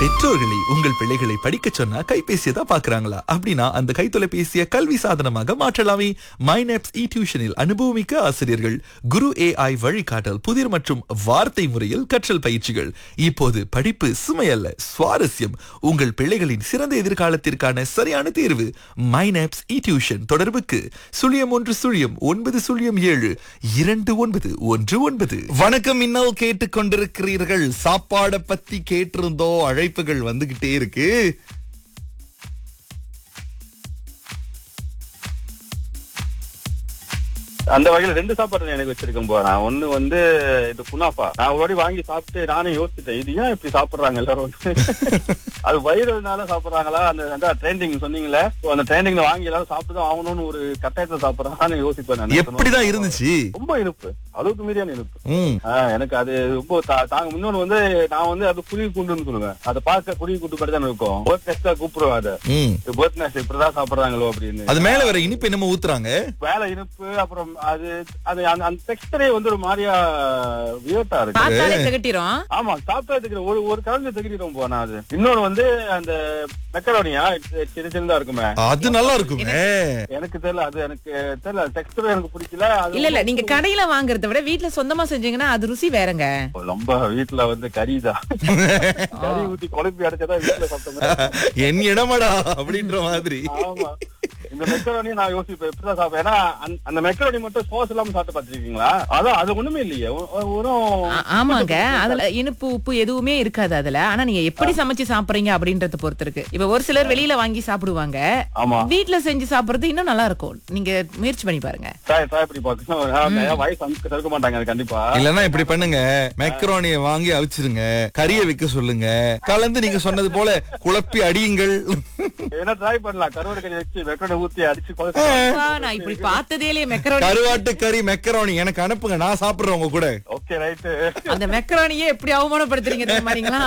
பெற்றோர்களை உங்கள் பிள்ளைகளை படிக்க சொன்னா கைபேசியை தான் பாக்குறாங்களா அப்படின்னா அந்த கைத்தொலைபேசியை கல்வி சாதனமாக மாற்றலாமே மைனப்ஸ் இ டியூஷனில் அனுபவமிக்க ஆசிரியர்கள் குரு ஏஐ வழிகாட்டல் புதிர் மற்றும் வார்த்தை முறையில் கற்றல் பயிற்சிகள் இப்போது படிப்பு சுமையல்ல சுவாரஸ்யம் உங்கள் பிள்ளைகளின் சிறந்த எதிர்காலத்திற்கான சரியான தேர்வு மைனப்ஸ் இ டியூஷன் தொடர்புக்கு சுழியம் ஒன்று சுழியம் ஒன்பது சுழியம் ஏழு இரண்டு ஒன்பது ஒன்று ஒன்பது வணக்கம் இன்னல் கேட்டுக்கொண்டிருக்கிறீர்கள் சாப்பாடை பத்தி கேட்டிருந்தோ அழைப்புகள் வந்துகிட்டே இருக்கு அந்த வகையில ரெண்டு சாப்பாடு எனக்கு வச்சிருக்கேன் போ நான் ஒண்ணு வந்து இது குனாஃபா நான் ஒரு வாட்டி வாங்கி சாப்பிட்டு நானே யோசிச்சிட்டேன் இது ஏன் இப்படி சாப்பிடுறாங்க எல்லாரும் அது வயிறுனால சாப்பிடுறாங்களா அந்த அந்த ட்ரெண்டிங் சொன்னீங்களே so அந்த ட்ரெண்டிங்ல வாங்கி எல்லாரும் சாப்பிட்டு தான் ஆகணும்னு ஒரு கட்டாயத்துல சாப்பிடுறாங்கன்னு யோசிப்பேன் நான் எப்படிதான் இருந்துச்சு ரொம்ப இனிப்பு அளவுக்கு மீறியான இனிப்பு ம் ஆஹ் எனக்கு அது ரொம்ப தா- தாங்க இன்னொன்னு வந்து நான் வந்து அது குருவி குண்டுன்னு சொல்லுவேன் அதை பார்க்க குருவி குண்டு மாதிரி தான் இருக்கும் பேர்த் நெஸ்டா கூப்பிடுவேன் அதை ம் பேர்த் நெஸ்ட் இப்படிதான் சாப்பிடுறாங்களோ அப்படின்னு அது மேல வேற இனிப்பு என்னமோ ஊத்துறாங்க வேலை இனிப்பு அப்புறம் அது அது அந்த அந்த டெக்ஸ்டரே வந்து ஒரு மாதிரியா வியர்ட்டா இருக்கு பார்த்தாலே திகட்டிரும் ஆமா சாப்பிட்டதுக்கு ஒரு ஒரு கலந்து தகிரிடும் போனா அது இன்னொன்னு வந்து அந்த மெக்கரோனியா சின்ன சின்னதா இருக்குமே அது நல்லா இருக்குமே எனக்கு தெரியல அது எனக்கு தெரியல டெக்ஸ்டர் எனக்கு பிடிக்கல அது இல்ல இல்ல நீங்க கடையில வாங்குறத விட வீட்ல சொந்தமா செஞ்சீங்கன்னா அது ருசி வேறங்க ரொம்ப வீட்டுல வந்து கறிதான் கறி ஊத்தி குழம்பி அடைச்சதா வீட்டுல சாப்பிட்டோம் என் இடமடா அப்படின்ற மாதிரி ஆமா இந்த மெக்கரோனி நான் யோசிப்பேன் எப்படிதான் சாப்பிடுவேன் ஏன்னா அந்த- அந்த மெக்கரோனி மட்டும் சோஸ் இல்லாம சாப்பிட்டு பாத்துருக்கீங்களா அதான் அது ஒண்ணுமே இல்லையே ஒ- ஒ- வெறும் ஆ- ஆமாங்க அதுல இனிப்பு உப்பு எதுவுமே இருக்காது அதுல ஆனா நீங்க எப்படி சமைச்சு சாப்பிடுறீங்க அப்படின்றத பொறுத்து இருக்கு இப்ப ஒரு சிலர் வெளியில வாங்கி சாப்பிடுவாங்க ஆமா வீட்ல செஞ்சு சாப்பிடுறது இன்னும் நல்லா இருக்கும் நீங்க முயற்சி பண்ணி பாருங்க ட்ரை ட்ரை பண்ணி பாக்கணும் வயசு அமுக்கு தடுக்க மாட்டாங்க அது கண்டிப்பா இல்லன்னா இப்படி பண்ணுங்க மெக்ரோனிய வாங்கி அவிச்சிருங்க கறிய வைக்க சொல்லுங்க கலந்து நீங்க சொன்னது போல குழப்பி அடியுங்கள் என்ன ட்ரை பண்ணலாம் கருவாடு கறி வச்சு வெக்கடை ஊத்தி அடிச்சு கொலை அப்பா, நான் இப்படி பார்த்ததே இல்லையே மெக்கரோனி கருவாட்டு கறி மெக்கரோனி எனக்கு அனுப்புங்க நான் சாப்பிடுறேன் உங்க கூட ஓகே ரைட்டு அந்த மெக்கரோனியே எப்படி அவமானப்படுத்துறீங்க தெரியுமாங்களா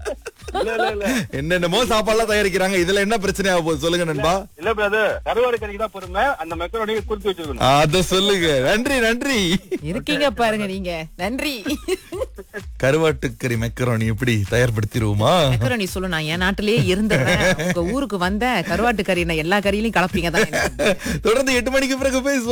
இல்ல இல்ல இல்ல என்னென்னமோ சாப்பாடுலாம் தயாரிக்கிறாங்க இதுல என்ன பிரச்சனை ஆக போகுது சொல்லுங்க நண்பா இல்ல பிரதர் கருவாடு கறிக்கு தான் பொறுமை அந்த மெக்கரோனியை குறித்து வச்சிருக்கணும் அத சொல்லுங்க நன்றி நன்றி இருக்கீங்க பாருங்க நீங்க நன்றி கருவாட்டுக்கறி மெக்கரோனி எப்படி தயார்படுத்திடுவோமா மெக்கரோனி சொல்லு நான் என் நாட்டிலேயே இருந்தேன் உங்க ஊருக்கு வந்த கருவாட்டு கறி நான் எல்லா கறியிலையும் கலப்பீங்க தான் தொடர்ந்து எட்டு மணிக்கு பிறகு பேசுவோம்